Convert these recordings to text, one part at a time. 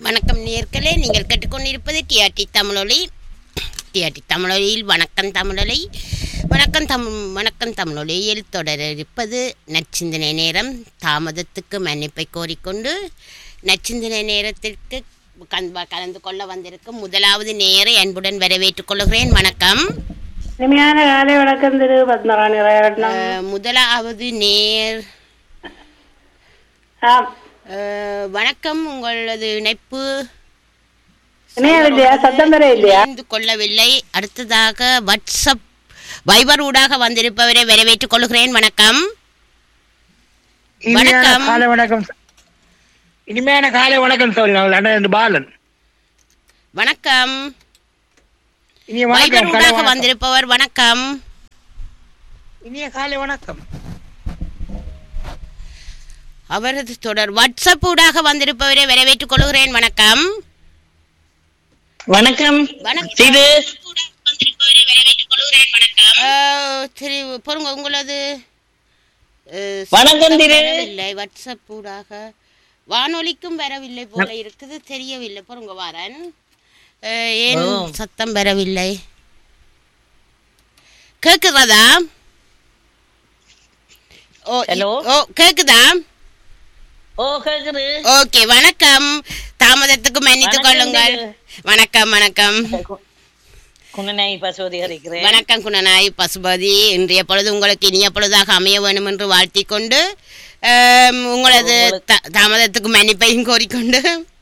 வணக்கம் நேர்களே நீங்கள் கேட்டுக்கொண்டிருப்பது டிஆர்டி தமிழொலி டிஆர்டி தமிழொலியில் வணக்கம் தமிழொலி வணக்கம் தமிழ் வணக்கம் தமிழொலியில் தொடர இருப்பது நச்சிந்தனை நேரம் தாமதத்துக்கு மன்னிப்பை கோரிக்கொண்டு நச்சிந்தனை நேரத்திற்கு கந்த கலந்து கொள்ள வந்திருக்கும் முதலாவது நேரை அன்புடன் வரவேற்றுக் கொள்கிறேன் வணக்கம் இனிமையான காலை வணக்கம் திரு பத்மராணி ராயரட்னம் அஹ், முதலாவது நேர் ஆம் அஹ், வணக்கம் உங்களது இணைப்பு இணையம் இல்லையா சத்தம் பெற இல்லையா இணைந்து கொள்ளவில்லை அடுத்ததாக வாட்ஸ்அப் வைபர் ஊடாக வந்திருப்பவரை வரவேற்றுக் கொள்கிறேன் வணக்கம் இனிமையான வணக்கம். காலை வணக்கம் இனிமையான காலை வணக்கம் சோழி நாங்கள் அண்ணன் பாலன் வணக்கம் இனிய வைபர் வணக்கம் காலை ஊடாக வணக்கம். வந்திருப்பவர் வணக்கம் இனிய காலை வணக்கம் அவரது தொடர் வாட்ஸ்அப் ஊடாக வந்திருப்பவரை வரவேற்றுக் கொள்கிறேன் வணக்கம் வணக்கம் வணக்கம் இது அஹ், சரி பொறுங்க உங்களது அஹ், வணக்கம் திரு. வரவில்லை வாட்ஸ்அப் ஊடாக வானொலிக்கும் வரவில்லை போல இருக்குது தெரியவில்லை பொறுங்க வாரன் அஹ், ஏன் ஓ. சத்தம் வரவில்லை கேக்குறதா ஓ இ- Hello. ஓ கேக்குதா ஓ கேக்குது ஓகே வணக்கம் தாமதத்துக்கு மன்னித்துக் வணக்கம் கொள்ளுங்கள் திரு. வணக்கம் வணக்கம் குணநாய் பசுவதி ஹரிக்கிறேன் வணக்கம் குணநாய் பசுபதி இன்றைய பொழுது உங்களுக்கு இனிய பொழுதாக அமைய வேண்டும் என்று வாழ்த்திக் கொண்டு ஆம், உங்களது த- தாமதத்துக்கு மன்னிப்பையும் கோரிக்கொண்டு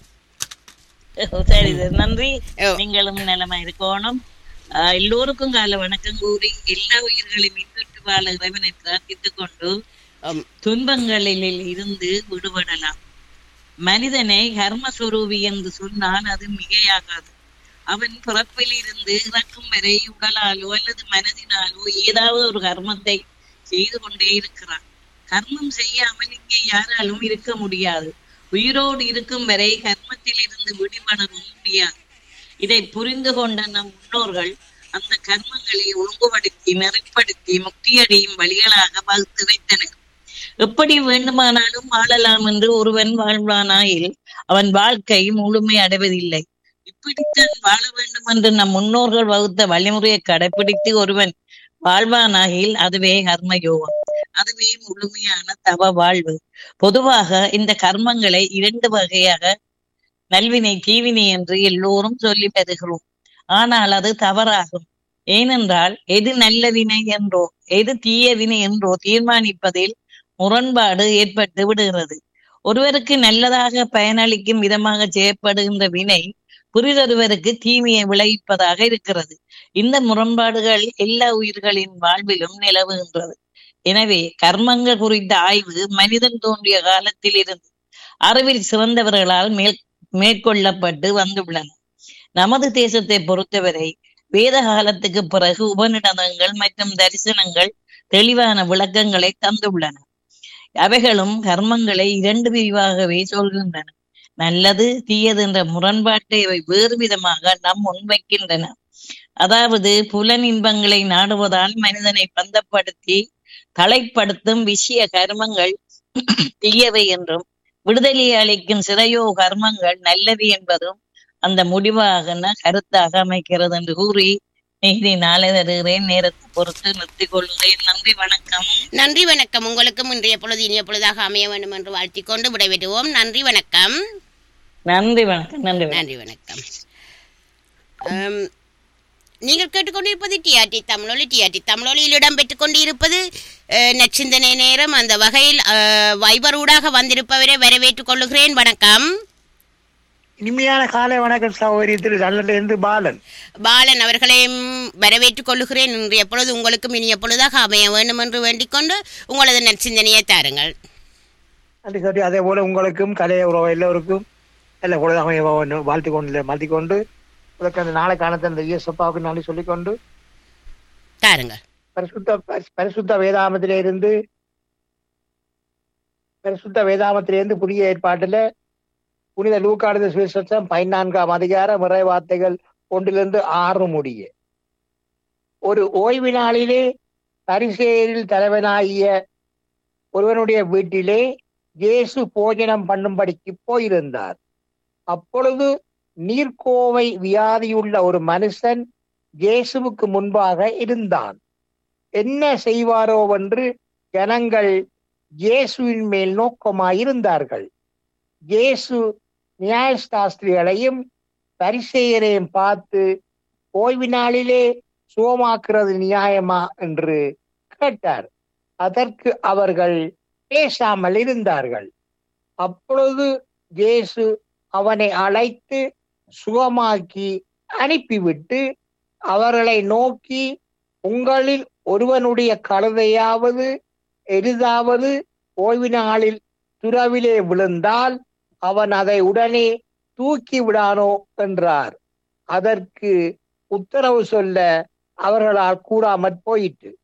சரி இது நன்றி ஓ. நீங்களும் நிலைமை இருக்கணும் ஆஹ், எல்லோருக்கும் கால வணக்கம் கூறி எல்லா உயிர்களையும் மின்கட்டு வாழ இறைவனை பிரார்த்தித்துக் கொண்டு ஆம், துன்பங்களில் இருந்து விடுபடலாம் மனிதனை கர்மஸ்வரூபி என்று சொன்னால் அது மிகையாகாது அவன் பிறப்பில் இருந்து இறக்கும் வரை உடலாலோ அல்லது மனதினாலோ ஏதாவது ஒரு கர்மத்தை செய்து கொண்டே இருக்கிறான் கர்மம் செய்யாமல் இங்கே யாராலும் இருக்க முடியாது உயிரோடு இருக்கும் வரை கர்மத்தில் இருந்து விடுபடவும் முடியாது இதை புரிந்து கொண்ட நம் முன்னோர்கள் அந்த கர்மங்களை ஒழுங்குபடுத்தி நெறிப்படுத்தி முக்தியடையும் வழிகளாக வகுத்து வைத்தனர் எப்படி வேண்டுமானாலும் வாழலாம் என்று ஒருவன் வாழ்வானாயில் அவன் வாழ்க்கை முழுமை அடைவதில்லை இப்படித்தான் வாழ வேண்டும் என்று நம் முன்னோர்கள் வகுத்த வழிமுறையை கடைபிடித்து ஒருவன் வாழ்வானாகில் அதுவே கர்மயோகம் அதுவே முழுமையான தவ வாழ்வு பொதுவாக இந்த கர்மங்களை இரண்டு வகையாக நல்வினை தீவினை என்று எல்லோரும் சொல்லி பெறுகிறோம் ஆனால் அது தவறாகும் ஏனென்றால் எது நல்ல வினை என்றோ எது தீய வினை என்றோ தீர்மானிப்பதில் முரண்பாடு ஏற்பட்டு விடுகிறது ஒருவருக்கு நல்லதாக பயனளிக்கும் விதமாக செய்யப்படுகின்ற வினை புரிதொருவருக்கு தீமையை விளைவிப்பதாக இருக்கிறது இந்த முரண்பாடுகள் எல்லா உயிர்களின் வாழ்விலும் நிலவுகின்றது எனவே கர்மங்கள் குறித்த ஆய்வு மனிதன் தோன்றிய காலத்தில் இருந்து அறிவில் சிறந்தவர்களால் மேல் மேற்கொள்ளப்பட்டு வந்துள்ளன நமது தேசத்தை பொறுத்தவரை வேத காலத்துக்கு பிறகு உபநிடதங்கள் மற்றும் தரிசனங்கள் தெளிவான விளக்கங்களை தந்துள்ளன அவைகளும் கர்மங்களை இரண்டு பிரிவாகவே சொல்கின்றன நல்லது தீயது என்ற முரண்பாட்டை அவை வேறு விதமாக நம் முன்வைக்கின்றன அதாவது புலன் இன்பங்களை நாடுவதால் மனிதனை பந்தப்படுத்தி தலைப்படுத்தும் விஷய கர்மங்கள் தீயவை என்றும் விடுதலை அளிக்கும் சிறையோ கர்மங்கள் நல்லவை என்பதும் அந்த முடிவாக கருத்தாக அமைக்கிறது என்று கூறி நீதி நாளை தருகிறேன் நேரத்தை பொறுத்து நிறுத்திக் கொள்கிறேன் நன்றி வணக்கம் நன்றி வணக்கம் உங்களுக்கும் இன்றைய பொழுது இனிய பொழுதாக அமைய வேண்டும் என்று வாழ்த்திக் கொண்டு விடைபெறுவோம் நன்றி வணக்கம் நன்றி வணக்கம் நன்றி வணக்கம் நன்றி வணக்கம் ஆம், நீங்கள் கேட்டுக்கொண்டிருப்பது டிஆர்டி தமிழொலி டிஆர்டி தமிழொலியில் இடம்பெற்றுக் கொண்டிருப்பது அஹ், நச்சிந்தனை நேரம் அந்த வகையில் அஹ், வைபர் ஊடாக வந்திருப்பவரை வரவேற்றுக் கொள்ளுகிறேன் வணக்கம் இனிமையான காலை வணக்கம் சகோதரி திரு இருந்து பாலன் பாலன் அவர்களையும் வரவேற்றுக் கொள்ளுகிறேன் இன்றைய பொழுது உங்களுக்கும் இனிய பொழுதாக அமைய வேண்டும் என்று வேண்டிக் கொண்டு உங்களது நற்சிந்தனையை தாருங்கள் அது சரி அதே போல உங்களுக்கும் கலை உறவு எல்லோருக்கும் நல்ல பொழுதாக வாழ்த்தி கொண்டு வாழ்த்தி கொண்டு உங்களுக்கு அந்த நாளை காலத்தில் அந்த இயேசப்பாவுக்கு நாளை சொல்லிக்கொண்டு தாருங்கள் பரிசுத்த பரிசு- பரிசுத்த வேதாமத்திலே இருந்து பரிசுத்த வேதாமத்திலிருந்து புதிய ஏற்பாட்டுல புனித லூக்காடுத சுவிசேஷம் பதினான்காம் அதிகாரம் இறை வார்த்தைகள் ஒன்றிலிருந்து ஆறு முடிய ஒரு ஓய்வு நாளிலே பரிசேரில் தலைவனாகிய ஒருவனுடைய வீட்டிலே இயேசு போஜனம் பண்ணும்படிக்கு போயிருந்தார் அப்பொழுது நீர்க்கோவை வியாதியுள்ள ஒரு மனுஷன் இயேசுவுக்கு முன்பாக இருந்தான் என்ன செய்வாரோ என்று ஜனங்கள் இயேசுவின் மேல் நோக்கமாயிருந்தார்கள் இயேசு நியாயசாஸ்திரிகளையும் பரிசெயரையும் பார்த்து ஓய்வு நாளிலே சுகமாக்குறது நியாயமா என்று கேட்டார் அதற்கு அவர்கள் பேசாமல் இருந்தார்கள் அப்பொழுது இயேசு அவனை அழைத்து சுகமாக்கி அனுப்பிவிட்டு அவர்களை நோக்கி உங்களில் ஒருவனுடைய கழுதையாவது எரிதாவது ஓய்வு நாளில் துறவிலே விழுந்தால் அவன் அதை உடனே தூக்கி விடானோ என்றார் அதற்கு உத்தரவு சொல்ல அவர்களால் கூடாமற் போயிற்று